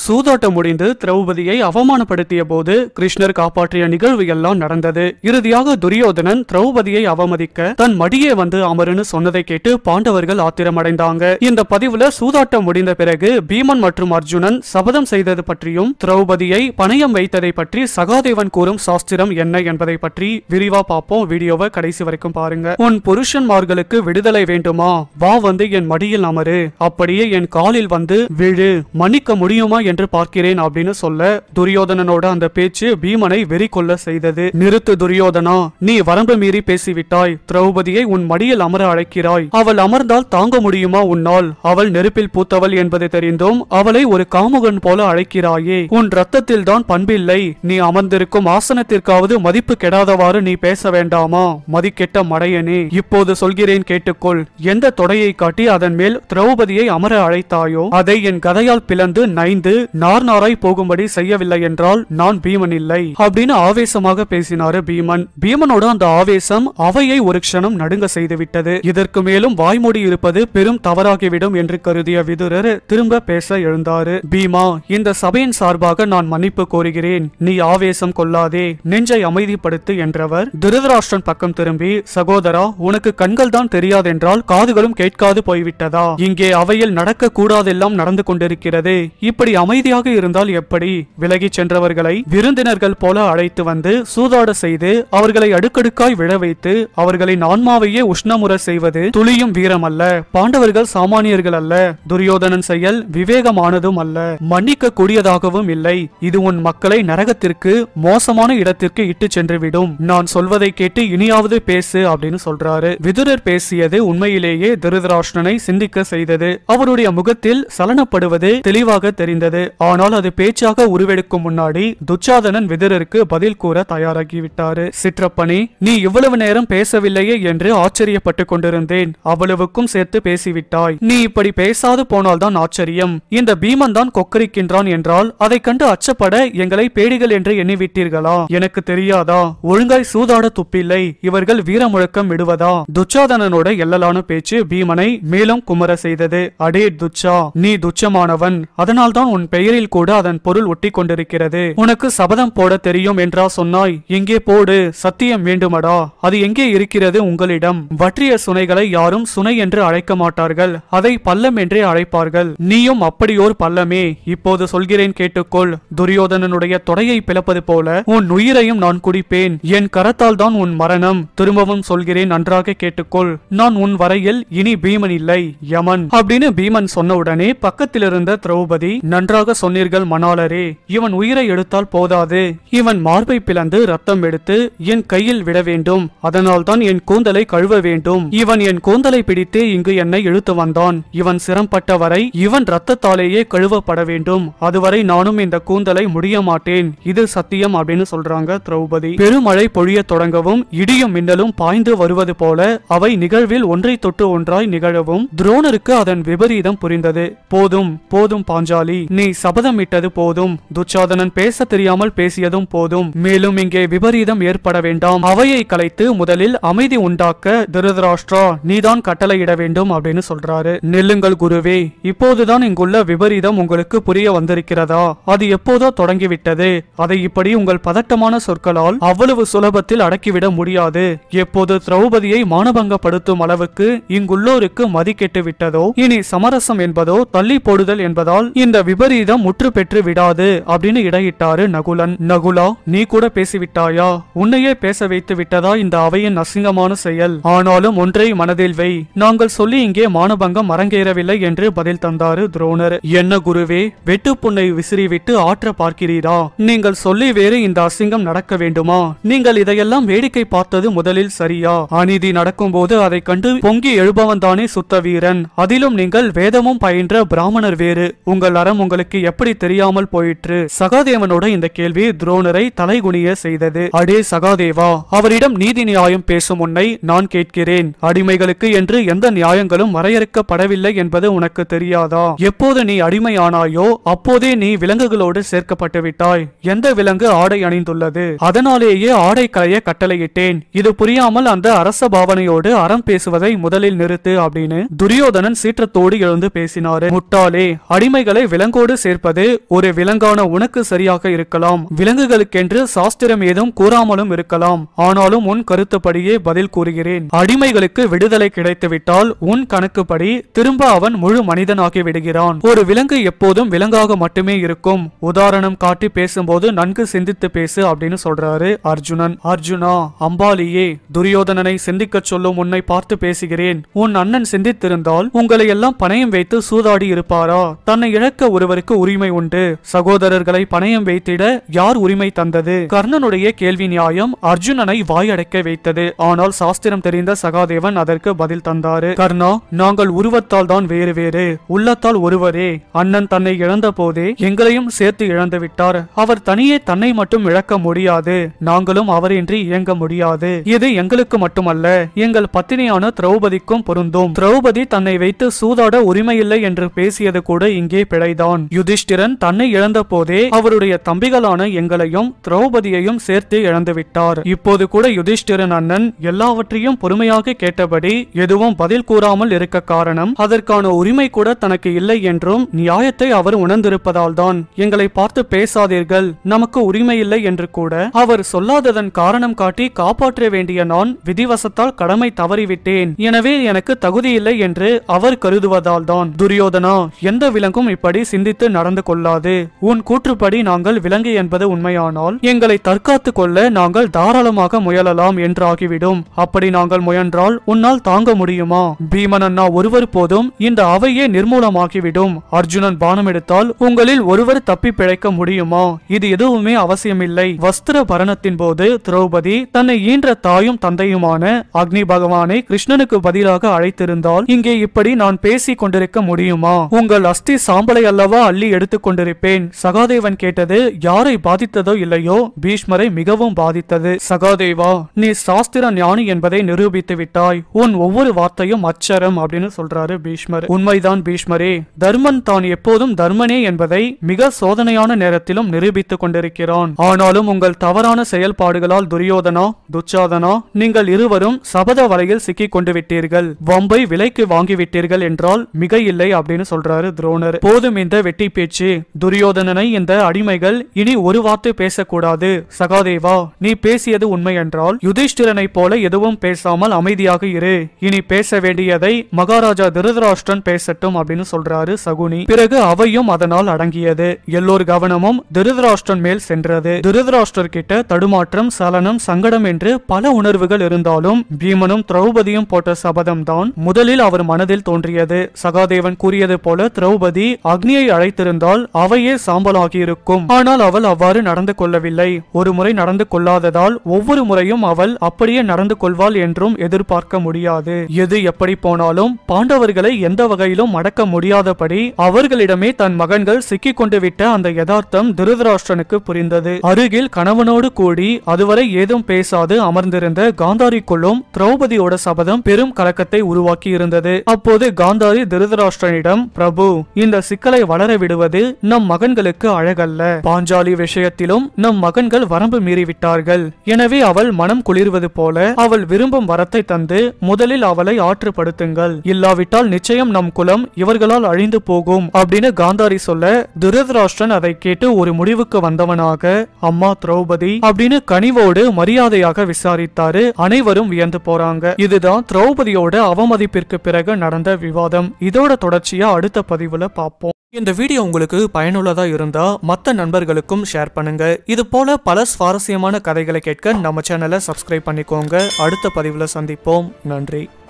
சூதாட்டம் முடிந்து திரௌபதியை அவமானப்படுத்திய போது கிருஷ்ணர் காப்பாற்றிய நிகழ்வு எல்லாம் நடந்தது இறுதியாக துரியோதனன் திரௌபதியை அவமதிக்க தன் மடியே வந்து அமருன்னு சொன்னதை கேட்டு பாண்டவர்கள் ஆத்திரமடைந்தாங்க இந்த பதிவுல சூதாட்டம் முடிந்த பிறகு பீமன் மற்றும் அர்ஜுனன் சபதம் செய்தது பற்றியும் திரௌபதியை பணயம் வைத்ததை பற்றி சகாதேவன் கூறும் சாஸ்திரம் என்ன என்பதை பற்றி விரிவா பார்ப்போம் வீடியோவை கடைசி வரைக்கும் பாருங்க உன் புருஷன்மார்களுக்கு விடுதலை வேண்டுமா வா வந்து என் மடியில் அமரு அப்படியே என் காலில் வந்து விழு மன்னிக்க முடியுமா என்று பார்க்கிறேன் அப்படின்னு சொல்ல துரியோதனனோட அந்த பேச்சு பீமனை வெறி கொள்ள செய்தது நிறுத்து துரியோதனா நீ வரம்பு மீறி பேசிவிட்டாய் திரௌபதியை உன் மடியில் அமர அழைக்கிறாய் அவள் அமர்ந்தால் தாங்க முடியுமா உன்னால் அவள் நெருப்பில் பூத்தவள் என்பது தெரிந்தும் அவளை ஒரு காமுகன் போல அழைக்கிறாயே உன் ரத்தத்தில் தான் பண்பில்லை நீ அமர்ந்திருக்கும் ஆசனத்திற்காவது மதிப்பு கெடாதவாறு நீ பேச வேண்டாமா மதிக்கெட்ட மடையனே இப்போது சொல்கிறேன் கேட்டுக்கொள் எந்த தொடையை காட்டி அதன் மேல் திரௌபதியை அமர அழைத்தாயோ அதை என் கதையால் பிளந்து நைந்து நார் நாராய் போகும்படி செய்யவில்லை என்றால் நான் பீமன் இல்லை அப்படின்னு ஆவேசமாக பேசினாரு பீமன் பீமனோட அந்த ஆவேசம் அவையை ஒரு க்ஷணம் நடுங்க செய்து விட்டது இதற்கு மேலும் வாய்மூடி இருப்பது பெரும் தவறாகிவிடும் என்று கருதிய விதுரர் திரும்ப பேச எழுந்தாரு பீமா இந்த சபையின் சார்பாக நான் மன்னிப்பு கோருகிறேன் நீ ஆவேசம் கொள்ளாதே நெஞ்சை அமைதிப்படுத்து என்றவர் திருதராஷ்டிரன் பக்கம் திரும்பி சகோதரா உனக்கு கண்கள் தான் தெரியாதென்றால் காதுகளும் கேட்காது போய்விட்டதா இங்கே அவையில் நடக்க கூடாதெல்லாம் நடந்து கொண்டிருக்கிறது இப்படி அமைதியாக இருந்தால் எப்படி விலகிச் சென்றவர்களை விருந்தினர்கள் போல அழைத்து வந்து சூதாட செய்து அவர்களை அடுக்கடுக்காய் விழ வைத்து அவர்களின் ஆன்மாவையே உஷ்ணமுற செய்வது துளியும் வீரம் அல்ல பாண்டவர்கள் சாமானியர்கள் அல்ல துரியோதனன் செயல் விவேகமானதும் அல்ல மன்னிக்க கூடியதாகவும் இல்லை இது உன் மக்களை நரகத்திற்கு மோசமான இடத்திற்கு இட்டு சென்றுவிடும் நான் சொல்வதை கேட்டு இனியாவது பேசு அப்படின்னு சொல்றாரு விதுரர் பேசியது உண்மையிலேயே திருதராஷ்டிரனை சிந்திக்க செய்தது அவருடைய முகத்தில் சலனப்படுவது தெளிவாக தெரிந்தது ஆனால் அது பேச்சாக உருவெடுக்கும் முன்னாடி துச்சாதனன் விதுரருக்கு பதில் கூற தயாராகிவிட்டாரு சிற்றப்பனி நீ இவ்வளவு நேரம் பேசவில்லையே என்று ஆச்சரியப்பட்டு கொண்டிருந்தேன் அவ்வளவுக்கும் சேர்த்து பேசிவிட்டாய் நீ இப்படி பேசாது போனால்தான் ஆச்சரியம் இந்த பீமன் தான் கொக்கரிக்கின்றான் என்றால் அதை கண்டு அச்சப்பட எங்களை பேடிகள் என்று எண்ணிவிட்டீர்களா எனக்கு தெரியாதா ஒழுங்காய் சூதாட துப்பில்லை இவர்கள் வீரமுழக்கம் விடுவதா துச்சாதனனோட எல்லலான பேச்சு பீமனை மேலும் குமர செய்தது அடே துச்சா நீ துச்சமானவன் அதனால்தான் உன் பெயரில் கூட அதன் பொருள் ஒட்டி கொண்டிருக்கிறது உனக்கு சபதம் போட தெரியும் என்றா சொன்னாய் எங்கே போடு சத்தியம் வேண்டுமடா அது எங்கே இருக்கிறது உங்களிடம் வற்றிய சுனைகளை யாரும் சுனை என்று அழைக்க மாட்டார்கள் அதை பள்ளம் என்றே அழைப்பார்கள் நீயும் அப்படியோர் பள்ளமே இப்போது சொல்கிறேன் கேட்டுக்கொள் துரியோதனனுடைய தொடையை பிளப்பது போல உன் உயிரையும் நான் குடிப்பேன் என் கரத்தால் தான் உன் மரணம் திரும்பவும் சொல்கிறேன் நன்றாக கேட்டுக்கொள் நான் உன் வரையில் இனி பீமன் இல்லை யமன் அப்படின்னு பீமன் சொன்ன உடனே பக்கத்தில் இருந்த திரௌபதி நன்றாக சொன்னீர்கள் மணாளரே இவன் உயிரை எடுத்தால் போதாது இவன் மார்பை பிளந்து ரத்தம் எடுத்து என் கையில் விட வேண்டும் அதனால் தான் என் கூந்தலை கழுவ வேண்டும் இவன் என் கூந்தலை பிடித்து இங்கு என்னை இழுத்து வந்தான் இவன் சிரம்பட்ட வரை இவன் ரத்தத்தாலேயே கழுவப்பட வேண்டும் அதுவரை நானும் இந்த கூந்தலை முடிய மாட்டேன் இது சத்தியம் அப்படின்னு சொல்றாங்க திரௌபதி பெருமழை பொழிய தொடங்கவும் இடியும் மின்னலும் பாய்ந்து வருவது போல அவை நிகழ்வில் ஒன்றை தொட்டு ஒன்றாய் நிகழவும் துரோணருக்கு அதன் விபரீதம் புரிந்தது போதும் போதும் பாஞ்சாலி நீ சபதமிட்டது போதும் துச்சாதனன் பேச தெரியாமல் பேசியதும் போதும் மேலும் இங்கே விபரீதம் ஏற்பட வேண்டாம் அவையை கலைத்து முதலில் அமைதி உண்டாக்க திருதராஷ்டிரா நீதான் கட்டளையிட வேண்டும் அப்படின்னு சொல்றாரு நெல்லுங்கள் குருவே இப்போதுதான் இங்குள்ள விபரீதம் உங்களுக்கு புரிய வந்திருக்கிறதா அது எப்போதோ தொடங்கிவிட்டது அதை இப்படி உங்கள் பதட்டமான சொற்களால் அவ்வளவு சுலபத்தில் அடக்கிவிட முடியாது எப்போது திரௌபதியை மானபங்கப்படுத்தும் அளவுக்கு இங்குள்ளோருக்கு மதி கெட்டு விட்டதோ இனி சமரசம் என்பதோ தள்ளி போடுதல் என்பதால் இந்த விபரீதம் முற்று பெற்று விடாது அப்படின்னு இடையிட்டாரு நகுலன் நகுலா நீ கூட பேசிவிட்டாயா உன்னையே பேச வைத்து விட்டதா இந்த அவையின் அசிங்கமான செயல் ஆனாலும் ஒன்றை மனதில் வை நாங்கள் சொல்லி இங்கே மானபங்கம் அரங்கேறவில்லை என்று பதில் தந்தாரு துரோணர் என்ன குருவே வெட்டுப்புண்ணை விசிறிவிட்டு ஆற்ற பார்க்கிறீரா நீங்கள் சொல்லி வேறு இந்த அசிங்கம் நடக்க வேண்டுமா நீங்கள் இதையெல்லாம் வேடிக்கை பார்த்தது முதலில் சரியா அநீதி நடக்கும்போது அதை கண்டு பொங்கி எழுபவன் தானே சுத்த வீரன் அதிலும் நீங்கள் வேதமும் பயின்ற பிராமணர் வேறு உங்கள் அறம் உங்களுக்கு எப்படி தெரியாமல் போயிற்று சகாதேவனோட இந்த கேள்வி துரோணரை தலைகுனிய செய்தது அடே சகாதேவா அவரிடம் நீதி நியாயம் பேசும் உன்னை நான் கேட்கிறேன் அடிமைகளுக்கு என்று எந்த நியாயங்களும் வரையறுக்கப்படவில்லை என்பது உனக்கு தெரியாதா எப்போது நீ அடிமையானாயோ அப்போதே நீ விலங்குகளோடு சேர்க்கப்பட்டு விட்டாய் எந்த விலங்கு ஆடை அணிந்துள்ளது அதனாலேயே ஆடை களைய கட்டளையிட்டேன் இது புரியாமல் அந்த அரச பாவனையோடு அறம் பேசுவதை முதலில் நிறுத்து அப்படின்னு துரியோதனன் சீற்றத்தோடு எழுந்து பேசினாரு முட்டாளே அடிமைகளை விலங்கோடு தன்னோடு சேர்ப்பது ஒரு விலங்கான உனக்கு சரியாக இருக்கலாம் விலங்குகளுக்கென்று சாஸ்திரம் ஏதும் கூறாமலும் இருக்கலாம் ஆனாலும் உன் கருத்துப்படியே பதில் கூறுகிறேன் அடிமைகளுக்கு விடுதலை கிடைத்துவிட்டால் உன் கணக்குப்படி திரும்ப அவன் முழு மனிதனாகி விடுகிறான் ஒரு விலங்கு எப்போதும் விலங்காக மட்டுமே இருக்கும் உதாரணம் காட்டி பேசும்போது நன்கு சிந்தித்து பேசு அப்படின்னு சொல்றாரு அர்ஜுனன் அர்ஜுனா அம்பாலியே துரியோதனனை சிந்திக்கச் சொல்லும் உன்னை பார்த்து பேசுகிறேன் உன் அண்ணன் சிந்தித்திருந்தால் உங்களை எல்லாம் பணயம் வைத்து சூதாடி இருப்பாரா தன்னை இழக்க ஒருவருக்கு உரிமை உண்டு சகோதரர்களை பணயம் வைத்திட யார் உரிமை தந்தது கர்ணனுடைய கேள்வி நியாயம் அர்ஜுனனை வாயடைக்க வைத்தது ஆனால் சாஸ்திரம் தெரிந்த சகாதேவன் அதற்கு பதில் தந்தாரு கர்ணா நாங்கள் உருவத்தால் தான் வேறு வேறு உள்ளத்தால் ஒருவரே அண்ணன் தன்னை இழந்த போதே எங்களையும் சேர்த்து இழந்து விட்டார் அவர் தனியே தன்னை மட்டும் இழக்க முடியாது நாங்களும் அவரின்றி இயங்க முடியாது இது எங்களுக்கு மட்டுமல்ல எங்கள் பத்தினியான திரௌபதிக்கும் பொருந்தும் திரௌபதி தன்னை வைத்து சூதாட உரிமையில்லை என்று பேசியது கூட இங்கே பிழைதான் யுதிஷ்டிரன் தன்னை இழந்த போதே அவருடைய தம்பிகளான எங்களையும் திரௌபதியையும் சேர்த்து இழந்து விட்டார் இப்போது கூட யுதிஷ்டிரன் அண்ணன் எல்லாவற்றையும் பொறுமையாக கேட்டபடி எதுவும் பதில் கூறாமல் இருக்க காரணம் அதற்கான உரிமை கூட தனக்கு இல்லை என்றும் நியாயத்தை அவர் உணர்ந்திருப்பதால் தான் எங்களை பார்த்து பேசாதீர்கள் நமக்கு உரிமை இல்லை என்று கூட அவர் சொல்லாததன் காரணம் காட்டி காப்பாற்ற வேண்டிய நான் விதிவசத்தால் கடமை தவறிவிட்டேன் எனவே எனக்கு தகுதியில்லை என்று அவர் கருதுவதால் தான் துரியோதனா எந்த விலங்கும் இப்படி சிந்தித்து நடந்து கொள்ளாது உன் கூற்றுப்படி நாங்கள் விலங்கு என்பது உண்மையானால் எங்களை தற்காத்து கொள்ள நாங்கள் தாராளமாக முயலலாம் என்றாகிவிடும் அப்படி நாங்கள் முயன்றால் உன்னால் தாங்க முடியுமா பீமன் அண்ணா ஒருவர் போதும் இந்த அவையே நிர்மூலமாகிவிடும் அர்ஜுனன் பானம் எடுத்தால் உங்களில் ஒருவர் தப்பி பிழைக்க முடியுமா இது எதுவுமே அவசியமில்லை வஸ்திர பரணத்தின் போது திரௌபதி தன்னை ஈன்ற தாயும் தந்தையுமான அக்னி பகவானை கிருஷ்ணனுக்கு பதிலாக அழைத்திருந்தால் இங்கே இப்படி நான் பேசிக் கொண்டிருக்க முடியுமா உங்கள் அஸ்தி சாம்பலை அல்லவா அள்ளி எடுத்துக் கொண்டிருப்பேன் சகாதேவன் கேட்டது யாரை பாதித்ததோ இல்லையோ பீஷ்மரை மிகவும் பாதித்தது சகாதேவா நீ சாஸ்திர ஞானி என்பதை நிரூபித்து விட்டாய் உன் ஒவ்வொரு வார்த்தையும் அச்சரம் அப்படின்னு சொல்றாரு பீஷ்மர் உண்மைதான் பீஷ்மரே தர்மன் தான் எப்போதும் தர்மனே என்பதை மிக சோதனையான நேரத்திலும் நிரூபித்துக் கொண்டிருக்கிறான் ஆனாலும் உங்கள் தவறான செயல்பாடுகளால் துரியோதனா துச்சாதனா நீங்கள் இருவரும் சபத வலையில் சிக்கிக் கொண்டு விட்டீர்கள் வம்பை விலைக்கு வாங்கி விட்டீர்கள் என்றால் மிக இல்லை அப்படின்னு சொல்றாரு துரோணர் போதும் இந்த வெட்டி பேச்சு துரியோதனனை இந்த அடிமைகள் இனி ஒரு வார்த்தை பேசக்கூடாது சகாதேவா நீ பேசியது உண்மை என்றால் யுதிஷ்டிரனை போல எதுவும் பேசாமல் அமைதியாக இரு இனி பேச வேண்டியதை மகாராஜா திருதராஷ்டிரன் பேசட்டும் அப்படின்னு சொல்றாரு சகுனி பிறகு அவையும் அதனால் அடங்கியது எல்லோர் கவனமும் திருதராஷ்டிரன் மேல் சென்றது திருதராஷ்டிரர் கிட்ட தடுமாற்றம் சலனம் சங்கடம் என்று பல உணர்வுகள் இருந்தாலும் பீமனும் திரௌபதியும் போட்ட சபதம் தான் முதலில் அவர் மனதில் தோன்றியது சகாதேவன் கூறியது போல திரௌபதி அக்னியை அழைத்திருந்தால் அவையே சாம்பலாகி இருக்கும் ஆனால் அவள் அவ்வாறு நடந்து கொள்ளவில்லை ஒரு முறை நடந்து கொள்ளாததால் ஒவ்வொரு முறையும் அவள் அப்படியே நடந்து கொள்வாள் என்றும் எதிர்பார்க்க முடியாது எது எப்படி போனாலும் பாண்டவர்களை எந்த வகையிலும் அடக்க முடியாதபடி அவர்களிடமே தன் மகன்கள் சிக்கிக் கொண்டு விட்ட அந்த யதார்த்தம் திருதராஷ்டிரனுக்கு புரிந்தது அருகில் கணவனோடு கூடி அதுவரை ஏதும் பேசாது அமர்ந்திருந்த காந்தாரிக்குள்ளும் திரௌபதியோட சபதம் பெரும் கலக்கத்தை உருவாக்கி இருந்தது அப்போது காந்தாரி திருதராஷ்டிரனிடம் பிரபு இந்த சிக்கலை வளர விடுவது நம் மகன்களுக்கு அழகல்ல பாஞ்சாலி விஷயத்திலும் நம் மகன்கள் வரம்பு மீறிவிட்டார்கள் எனவே அவள் மனம் குளிர்வது போல அவள் விரும்பும் வரத்தை தந்து முதலில் அவளை ஆற்றுப்படுத்துங்கள் இல்லாவிட்டால் நிச்சயம் நம் குலம் இவர்களால் அழிந்து போகும் அப்படின்னு காந்தாரி சொல்ல திருதராஷ்டிரன் அதை கேட்டு ஒரு முடிவுக்கு வந்தவனாக அம்மா திரௌபதி அப்படின்னு கனிவோடு மரியாதையாக விசாரித்தாரு அனைவரும் வியந்து போறாங்க இதுதான் திரௌபதியோட அவமதிப்பிற்கு பிறகு நடந்த விவாதம் இதோட தொடர்ச்சியா அடுத்த பதிவுல பார்ப்போம் இந்த வீடியோ உங்களுக்கு பயனுள்ளதா இருந்தா மத்த நண்பர்களுக்கும் ஷேர் பண்ணுங்க இது போல பல சுவாரஸ்யமான கதைகளை கேட்க நம்ம சேனலை சப்ஸ்கிரைப் பண்ணிக்கோங்க அடுத்த பதிவுல சந்திப்போம் நன்றி